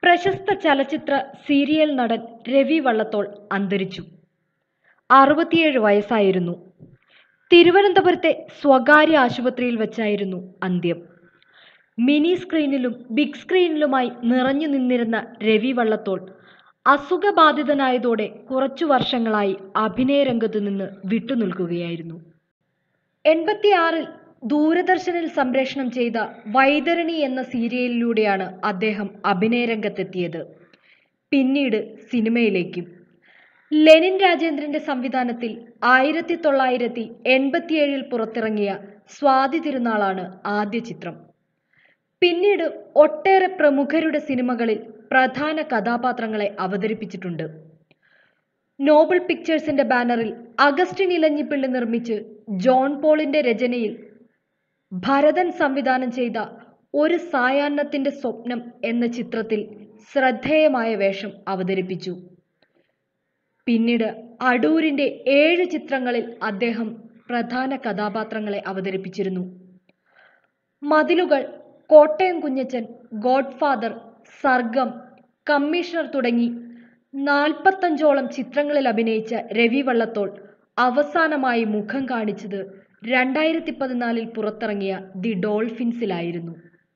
പ്രശസ്ത ചലച്ചിത്ര സീരിയൽ നടൻ രവി വള്ളത്തോൾ അന്തരിച്ചു അറുപത്തിയേഴ് വയസ്സായിരുന്നു തിരുവനന്തപുരത്തെ സ്വകാര്യ ആശുപത്രിയിൽ വെച്ചായിരുന്നു അന്ത്യം മിനി സ്ക്രീനിലും ബിഗ് സ്ക്രീനിലുമായി നിറഞ്ഞു നിന്നിരുന്ന രവി വള്ളത്തോൾ അസുഖബാധിതനായതോടെ കുറച്ചു വർഷങ്ങളായി അഭിനയ രംഗത്തു നിന്ന് വിട്ടുനിൽക്കുകയായിരുന്നു എൺപത്തിയാറിൽ ദൂരദർശനിൽ സംപ്രേഷണം ചെയ്ത വൈതരണി എന്ന സീരിയലിലൂടെയാണ് അദ്ദേഹം അഭിനയ രംഗത്തെത്തിയത് പിന്നീട് സിനിമയിലേക്കും ലെനിൻ രാജേന്ദ്രന്റെ സംവിധാനത്തിൽ ആയിരത്തി തൊള്ളായിരത്തി എൺപത്തിയേഴിൽ പുറത്തിറങ്ങിയ സ്വാതി തിരുനാളാണ് ആദ്യ ചിത്രം പിന്നീട് ഒട്ടേറെ പ്രമുഖരുടെ സിനിമകളിൽ പ്രധാന കഥാപാത്രങ്ങളെ അവതരിപ്പിച്ചിട്ടുണ്ട് നോബിൾ പിക്ചേഴ്സിന്റെ ബാനറിൽ അഗസ്റ്റിൻ ഇലഞ്ഞിപ്പിള്ളി നിർമ്മിച്ച് ജോൺ പോളിന്റെ രചനയിൽ ഭരതൻ സംവിധാനം ചെയ്ത ഒരു സായാഹ്നത്തിന്റെ സ്വപ്നം എന്ന ചിത്രത്തിൽ ശ്രദ്ധേയമായ വേഷം അവതരിപ്പിച്ചു പിന്നീട് അടൂരിന്റെ ഏഴ് ചിത്രങ്ങളിൽ അദ്ദേഹം പ്രധാന കഥാപാത്രങ്ങളെ അവതരിപ്പിച്ചിരുന്നു മതിലുകൾ കോട്ടയം കുഞ്ഞച്ചൻ ഗോഡ്ഫാദർ സർഗം കമ്മീഷണർ തുടങ്ങി നാൽപ്പത്തഞ്ചോളം ചിത്രങ്ങളിൽ അഭിനയിച്ച രവി വള്ളത്തോൾ അവസാനമായി മുഖം കാണിച്ചത് രണ്ടായിരത്തി പതിനാലിൽ പുറത്തിറങ്ങിയ ദി ഡോൾഫിൻസിലായിരുന്നു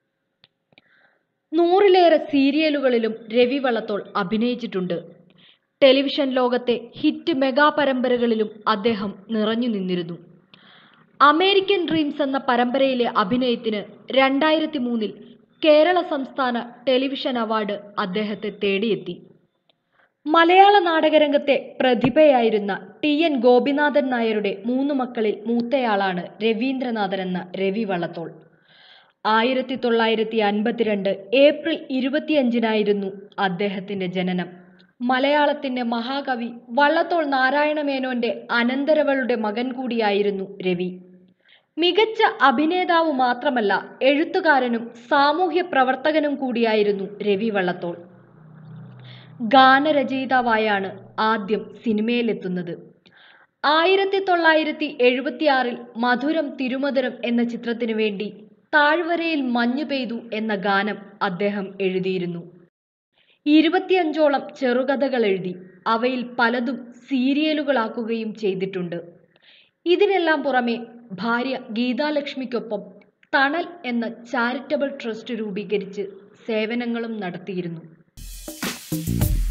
നൂറിലേറെ സീരിയലുകളിലും രവി വള്ളത്തോൾ അഭിനയിച്ചിട്ടുണ്ട് ടെലിവിഷൻ ലോകത്തെ ഹിറ്റ് മെഗാ പരമ്പരകളിലും അദ്ദേഹം നിറഞ്ഞു നിന്നിരുന്നു അമേരിക്കൻ ഡ്രീംസ് എന്ന പരമ്പരയിലെ അഭിനയത്തിന് രണ്ടായിരത്തി മൂന്നിൽ കേരള സംസ്ഥാന ടെലിവിഷൻ അവാർഡ് അദ്ദേഹത്തെ തേടിയെത്തി മലയാള നാടകരംഗത്തെ പ്രതിഭയായിരുന്ന ടി എൻ ഗോപിനാഥൻ നായരുടെ മൂന്ന് മക്കളിൽ മൂത്തയാളാണ് രവീന്ദ്രനാഥൻ എന്ന രവി വള്ളത്തോൾ ആയിരത്തി തൊള്ളായിരത്തി അൻപത്തിരണ്ട് ഏപ്രിൽ ഇരുപത്തിയഞ്ചിനായിരുന്നു അദ്ദേഹത്തിന്റെ ജനനം മലയാളത്തിന്റെ മഹാകവി വള്ളത്തോൾ നാരായണ മേനോന്റെ അനന്തരവളുടെ മകൻ കൂടിയായിരുന്നു രവി മികച്ച അഭിനേതാവ് മാത്രമല്ല എഴുത്തുകാരനും സാമൂഹ്യ പ്രവർത്തകനും കൂടിയായിരുന്നു രവി വള്ളത്തോൾ ഗാനരചയിതാവായാണ് ആദ്യം സിനിമയിലെത്തുന്നത് ആയിരത്തി തൊള്ളായിരത്തി എഴുപത്തിയാറിൽ മധുരം തിരുമധുരം എന്ന ചിത്രത്തിനു വേണ്ടി താഴ്വരയിൽ മഞ്ഞു പെയ്തു എന്ന ഗാനം അദ്ദേഹം എഴുതിയിരുന്നു ഇരുപത്തിയഞ്ചോളം ചെറുകഥകൾ എഴുതി അവയിൽ പലതും സീരിയലുകളാക്കുകയും ചെയ്തിട്ടുണ്ട് ഇതിനെല്ലാം പുറമെ ഭാര്യ ഗീതാലക്ഷ്മിക്കൊപ്പം തണൽ എന്ന ചാരിറ്റബിൾ ട്രസ്റ്റ് രൂപീകരിച്ച് സേവനങ്ങളും നടത്തിയിരുന്നു